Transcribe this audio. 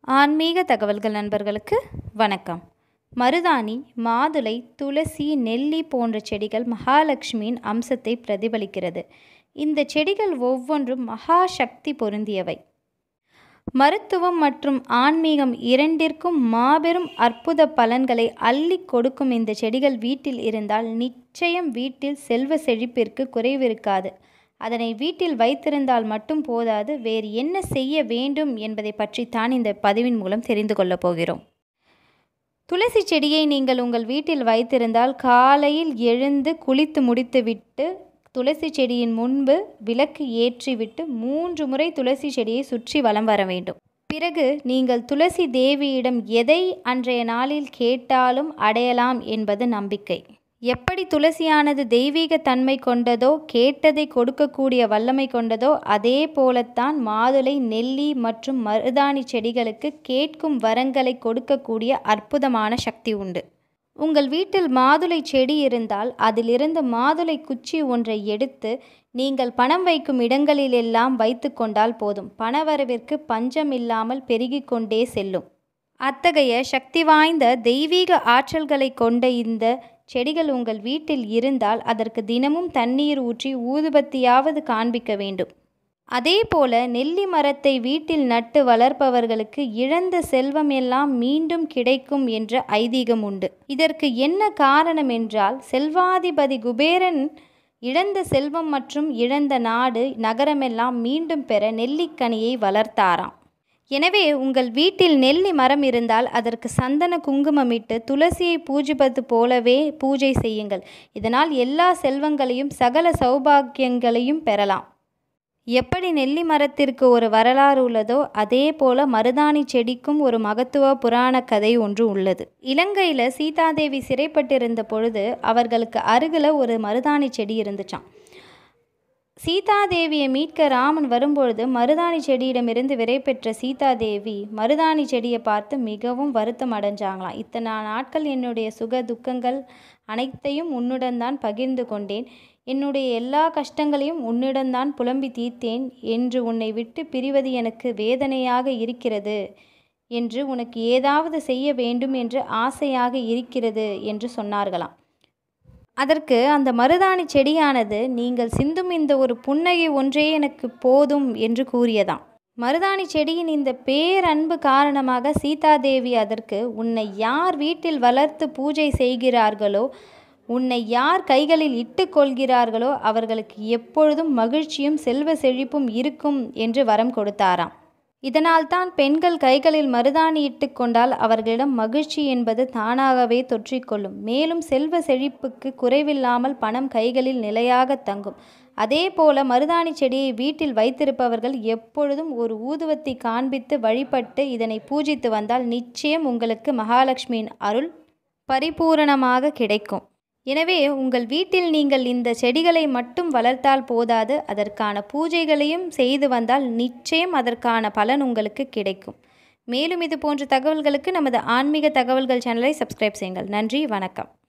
ஆன்மீக தகவல்கள் நண்பர்களுக்கு வணக்கம் மருதாணி மாதுளை துளசி நெல்லி போன்ற செடிகள் மகாலட்சுமியின் அம்சத்தை பிரதிபலிக்கிறது இந்த செடிகள் ஒவ்வொன்றும் மகா சக்தி பொருந்தியவை மருத்துவம் மற்றும் ஆன்மீகம் இரண்டிற்கும் மாபெரும் அற்புத பலன்களை அள்ளி கொடுக்கும் இந்த செடிகள் வீட்டில் இருந்தால் நிச்சயம் வீட்டில் செல்வ செழிப்பிற்கு குறைவிருக்காது அதனை வீட்டில் வைத்திருந்தால் மட்டும் போதாது வேறு என்ன செய்ய வேண்டும் என்பதை பற்றித்தான் இந்த பதிவின் மூலம் தெரிந்து கொள்ளப் போகிறோம் துளசி செடியை நீங்கள் உங்கள் வீட்டில் வைத்திருந்தால் காலையில் எழுந்து குளித்து முடித்துவிட்டு துளசி செடியின் முன்பு விளக்கு ஏற்றிவிட்டு மூன்று முறை துளசி செடியை சுற்றி வலம் வர வேண்டும் பிறகு நீங்கள் துளசி தேவியிடம் எதை அன்றைய நாளில் கேட்டாலும் அடையலாம் என்பது நம்பிக்கை எப்படி துளசியானது தெய்வீக தன்மை கொண்டதோ கேட்டதை கொடுக்கக்கூடிய வல்லமை கொண்டதோ அதே போலத்தான் மாதுளை நெல்லி மற்றும் மருதாணி செடிகளுக்கு கேட்கும் வரங்களை கொடுக்கக்கூடிய அற்புதமான சக்தி உண்டு உங்கள் வீட்டில் மாதுளை செடி இருந்தால் அதிலிருந்து மாதுளை குச்சி ஒன்றை எடுத்து நீங்கள் பணம் வைக்கும் இடங்களிலெல்லாம் வைத்து கொண்டால் போதும் பணவரவிற்கு பஞ்சம் இல்லாமல் பெருகிக் கொண்டே செல்லும் அத்தகைய சக்தி வாய்ந்த தெய்வீக ஆற்றல்களை கொண்ட இந்த செடிகள் உங்கள் வீட்டில் இருந்தால் அதற்கு தினமும் தண்ணீர் ஊற்றி ஊதுபத்தியாவது காண்பிக்க வேண்டும் அதே போல நெல்லி மரத்தை வீட்டில் நட்டு வளர்ப்பவர்களுக்கு இழந்த செல்வம் எல்லாம் மீண்டும் கிடைக்கும் என்ற ஐதீகம் உண்டு இதற்கு என்ன காரணம் என்றால் செல்வாதிபதி குபேரன் இழந்த செல்வம் மற்றும் இழந்த நாடு நகரமெல்லாம் மீண்டும் பெற நெல்லிக்கனியை வளர்த்தாராம் எனவே உங்கள் வீட்டில் நெல்லி மரம் இருந்தால் அதற்கு சந்தன குங்குமமிட்டு துளசியை பூஜிப்பது போலவே பூஜை செய்யுங்கள் இதனால் எல்லா செல்வங்களையும் சகல சௌபாக்கியங்களையும் பெறலாம் எப்படி நெல்லி மரத்திற்கு ஒரு வரலாறு உள்ளதோ அதே போல மருதாணி செடிக்கும் ஒரு மகத்துவ புராண கதை ஒன்று உள்ளது இலங்கையில் சீதாதேவி சிறைப்பட்டிருந்த பொழுது அவர்களுக்கு அருகில் ஒரு மருதாணி செடி இருந்துச்சான் சீதாதேவியை மீட்க ராமன் வரும்பொழுது மருதாணி செடியிடமிருந்து விரை பெற்ற சீதாதேவி மருதாணி செடியை பார்த்து மிகவும் வருத்தம் அடைஞ்சாங்களாம் இத்தனை நாட்கள் என்னுடைய சுக துக்கங்கள் அனைத்தையும் உன்னுடன் தான் பகிர்ந்து கொண்டேன் என்னுடைய எல்லா கஷ்டங்களையும் உன்னிடம்தான் புலம்பி தீர்த்தேன் என்று உன்னை விட்டு பிரிவது எனக்கு வேதனையாக இருக்கிறது என்று உனக்கு ஏதாவது செய்ய வேண்டும் என்று ஆசையாக இருக்கிறது என்று சொன்னார்களாம் அதற்கு அந்த மருதாணி செடியானது நீங்கள் சிந்தும் இந்த ஒரு புன்னகை ஒன்றே எனக்கு போதும் என்று கூறியதாம் மருதாணி செடியின் இந்த பேரன்பு காரணமாக சீதாதேவி அதற்கு உன்னை யார் வீட்டில் வளர்த்து பூஜை செய்கிறார்களோ உன்னை யார் கைகளில் இட்டு கொள்கிறார்களோ அவர்களுக்கு எப்பொழுதும் மகிழ்ச்சியும் செல்வ செழிப்பும் இருக்கும் என்று வரம் கொடுத்தாராம் இதனால்தான் பெண்கள் கைகளில் மருதாணி இட்டு கொண்டால் அவர்களிடம் மகிழ்ச்சி என்பது தானாகவே தொற்றிக்கொள்ளும் மேலும் செல்வ செழிப்புக்கு குறைவில்லாமல் பணம் கைகளில் நிலையாக தங்கும் அதே போல மருதாணி செடியை வீட்டில் வைத்திருப்பவர்கள் எப்பொழுதும் ஒரு ஊதுவத்தி காண்பித்து வழிபட்டு இதனை பூஜித்து வந்தால் நிச்சயம் உங்களுக்கு மகாலட்சுமியின் அருள் பரிபூரணமாக கிடைக்கும் எனவே உங்கள் வீட்டில் நீங்கள் இந்த செடிகளை மட்டும் வளர்த்தால் போதாது அதற்கான பூஜைகளையும் செய்து வந்தால் நிச்சயம் அதற்கான பலன் உங்களுக்கு கிடைக்கும் மேலும் இது போன்ற தகவல்களுக்கு நமது ஆன்மீக தகவல்கள் சேனலை சப்ஸ்கிரைப் செய்யுங்கள் நன்றி வணக்கம்